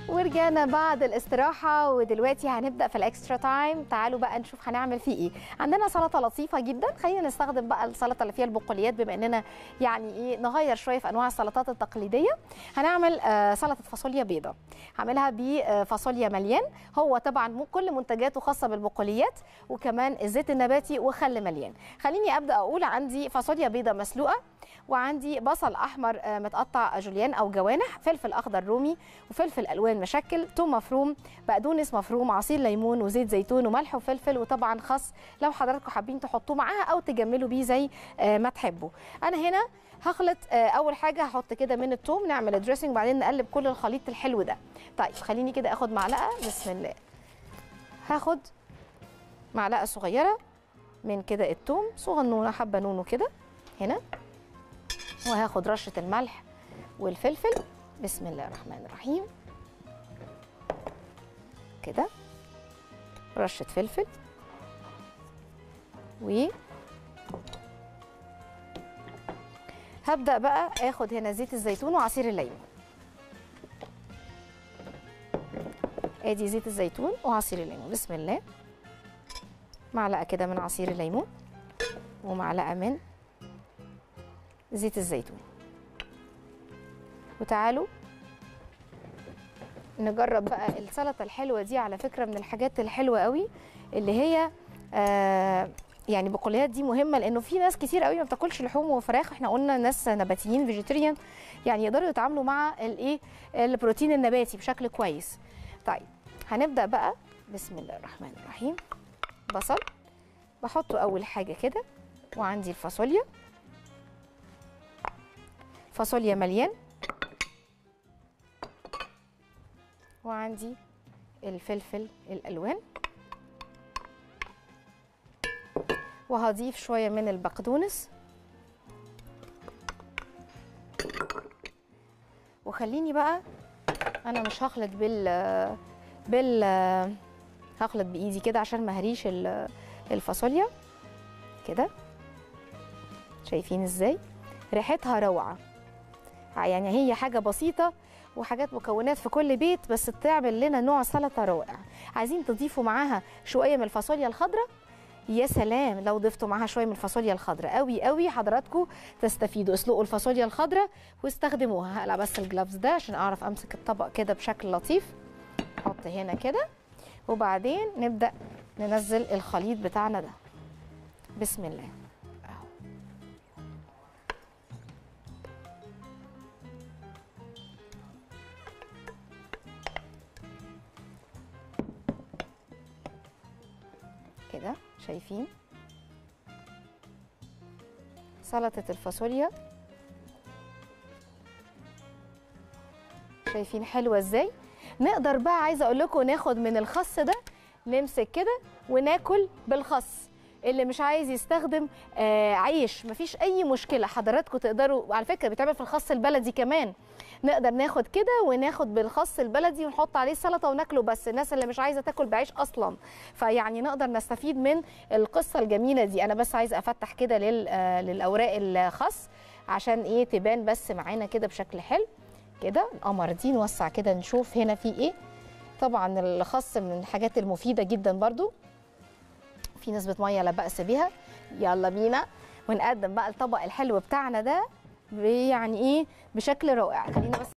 ورجعنا بعد الاستراحة ودلوقتي هنبدأ في الاكسترا تايم تعالوا بقى نشوف هنعمل فيه ايه عندنا سلطة لطيفة جدا خلينا نستخدم بقى السلطة اللي فيها البقوليات بما اننا يعني ايه نغير شوية في انواع السلطات التقليدية هنعمل آه سلطة فاصوليا بيضة هعملها بفاصوليا مليان هو طبعا مو- كل منتجاته خاصة بالبقوليات وكمان الزيت النباتي وخل مليان خليني ابدا اقول عندي فاصوليا بيضة مسلوقة وعندي بصل احمر آه، متقطع جوليان او جوانح فلفل اخضر رومي وفلفل الوان مشكل توم مفروم بقدونس مفروم عصير ليمون وزيت زيتون وملح وفلفل وطبعا خس لو حضراتكم حابين تحطوه معاها او تجملوا بيه زي آه، ما تحبوا انا هنا هخلط آه، اول حاجه هحط كده من التوم نعمل دريسنج بعدين نقلب كل الخليط الحلو ده طيب خليني كده اخد معلقه بسم الله هاخد معلقه صغيره من كده التوم صغنونه حبه نونو كده هنا وهاخد رشه الملح والفلفل بسم الله الرحمن الرحيم كده رشه فلفل و هبدا بقى اخد هنا زيت الزيتون وعصير الليمون ادي زيت الزيتون وعصير الليمون بسم الله معلقه كده من عصير الليمون ومعلقه من زيت الزيتون وتعالوا نجرب بقى السلطه الحلوه دي على فكره من الحاجات الحلوه قوي اللي هي آه يعني بقوليات دي مهمه لانه في ناس كتير قوي ما بتاكلش لحوم وفراخ احنا قلنا ناس نباتيين فيجيتيريان يعني يقدروا يتعاملوا مع الايه البروتين النباتي بشكل كويس طيب هنبدا بقى بسم الله الرحمن الرحيم بصل بحطه اول حاجه كده وعندي الفاصوليا فاصوليا مليان وعندي الفلفل الالوان وهضيف شويه من البقدونس وخليني بقى انا مش هخلط بال بال هخلط بايدي كده عشان ما هريش ال- الفاصوليا كده شايفين ازاي ريحتها روعه يعني هي حاجه بسيطه وحاجات مكونات في كل بيت بس تعمل لنا نوع سلطه رائع عايزين تضيفوا معاها شويه من الفاصوليا الخضراء يا سلام لو ضفتوا معاها شويه من الفاصوليا الخضراء قوي قوي حضراتكم تستفيدوا اسلقوا الفاصوليا الخضراء واستخدموها هقلع بس الجلافز ده عشان اعرف امسك الطبق كده بشكل لطيف احط هنا كده وبعدين نبدا ننزل الخليط بتاعنا ده بسم الله أهو. كده شايفين سلطة الفاصوليا شايفين حلوة ازاي نقدر بقى عايزة اقول لكم ناخد من الخس ده نمسك كده وناكل بالخس اللي مش عايز يستخدم آه عيش مفيش اي مشكله حضراتكم تقدروا على فكره بيتعمل في الخس البلدي كمان نقدر ناخد كده وناخد بالخس البلدي ونحط عليه سلطه وناكله بس الناس اللي مش عايزه تاكل بعيش اصلا فيعني نقدر نستفيد من القصه الجميله دي انا بس عايزه افتح كده لل آه للاوراق الخس عشان ايه تبان بس معانا كده بشكل حلو كده القمر دي نوسع كده نشوف هنا في ايه طبعا الخس من الحاجات المفيده جدا برضو في نسبه ميه لا باس بها يلا بينا ونقدم بقى الطبق الحلو بتاعنا ده يعني ايه بشكل رائع خلينا بس